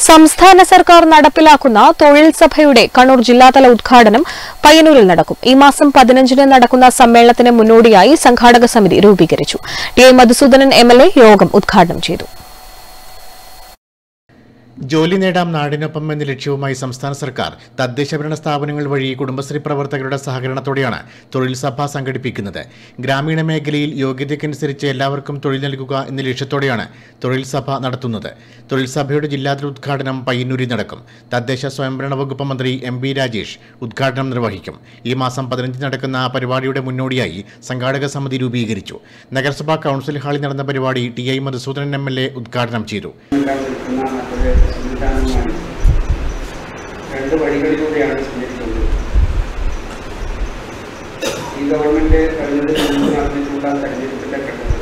സംസ്ഥാന സർക്കാർ നടപ്പിലാക്കുന്ന തൊഴിൽ സഭയുടെ കണ്ണൂർ ജില്ലാതല ഉദ്ഘാടനം പയ്യന്നൂരിൽ നടക്കും ഈ മാസം പതിനഞ്ചിന് നടക്കുന്ന സമ്മേളനത്തിന് മുന്നോടിയായി സംഘാടക സമിതി രൂപീകരിച്ചു T I Madhusoodanan M L A യോഗം ഉദ്ഘാടനം ചെയ്തു ജോലി നേടാം നാടിനൊപ്പം എന്ന ലക്ഷ്യവുമായി സംസ്ഥാന സർക്കാർ തദ്ദേശഭരണ സ്ഥാപനങ്ങൾ വഴി കുടുംബശ്രീ പ്രവർത്തകരുടെ സഹകരണത്തോടെയാണ് തൊഴിൽ സഭ സംഘടിപ്പിക്കുന്നത് ഗ്രാമീണ മേഖലയിൽ യോഗ്യതയ്ക്കനുസരിച്ച് എല്ലാവർക്കും തൊഴിൽ നൽകുക എന്ന ലക്ഷ്യത്തോടെയാണ് തൊഴിൽ സഭ നടത്തുന്നത് തൊഴിൽ സഭയുടെ ജില്ലാതല ഉദ്ഘാടനം പയ്യന്നൂരിൽ നടക്കും തദ്ദേശ സ്വയംഭരണ വകുപ്പ് മന്ത്രി എം ബി രാജേഷ് ഉദ്ഘാടനം നിർവഹിക്കും ഈ മാസം പതിനഞ്ചിന് നടക്കുന്ന പരിപാടിയുടെ മുന്നോടിയായി സംഘാടക സമിതി രൂപീകരിച്ചു നഗരസഭാ കൗൺസിൽ ഹാളിൽ നടന്ന പരിപാടി T I Madhusoodanan M L A ഉദ്ഘാടനം ചെയ്തു എല്ലാം നിൽക്കുന്ന മറ്റൊരു സംവിധാനവുമാണ് രണ്ട് വഴികളിലൂടെയാണ് സഞ്ചരിക്കുന്നത് ഈ ഗവൺമെന്റ് തെരഞ്ഞെടുപ്പിൽ മുമ്പ് നടന്നിട്ടുള്ള തെരഞ്ഞെടുപ്പിന്റെ ഘട്ടത്തിൽ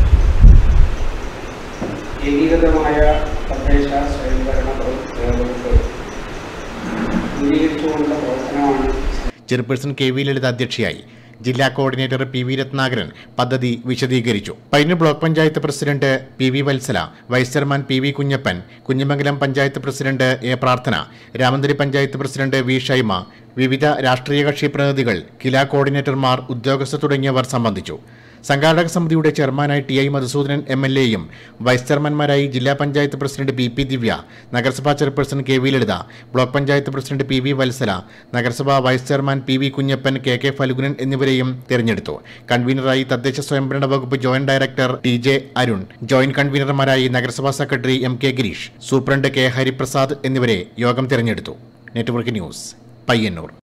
ഏകീകൃതമായ തദ്ദേശ സ്വയംഭരണ വകുപ്പ് രൂപീകരിച്ചുകൊണ്ടുള്ള പ്രവർത്തനമാണ് ചെയർപേഴ്സൺ കെ വി ലളിത അധ്യക്ഷയായി ജില്ലാ കോർഡിനേറ്റർ പി വി രത്നാകരൻ പദ്ധതി വിശദീകരിച്ചു Payyanur block panchayat president P V Vatsala vice chairman P V Kunhappan Kunhimangalam panchayat president A Prarthana Ramanthali panchayat president V Shaima വിവിധ രാഷ്ട്രീയ കക്ഷി പ്രതിനിധികൾ കില കോർഡിനേറ്റർമാർ ഉദ്യോഗസ്ഥർ തുടങ്ങിയവർ സംബന്ധിച്ചു സംഘാടക സമിതിയുടെ ചെയർമാനായി T I Madhusoodanan M L എയും വൈസ് ചെയർമാൻമാരായി ജില്ലാ panchayat president P P Divya നഗരസഭാ chairperson K V Lalitha block panchayat president P V Vatsala നഗരസഭാ vice chairman P V Kunhappan K K Phalgunan എന്നിവരെയും തിരഞ്ഞെടുത്തു കൺവീനറായി തദ്ദേശ സ്വയംഭരണ വകുപ്പ് joint director T J Arun joint കൺവീനർമാരായി നഗരസഭാ secretary M K Girish superintendent K Hariprasad എന്നിവരെ യോഗം തിരഞ്ഞെടുത്തു നെറ്റ്വർക്ക് ന്യൂസ് പയ്യന്നൂർ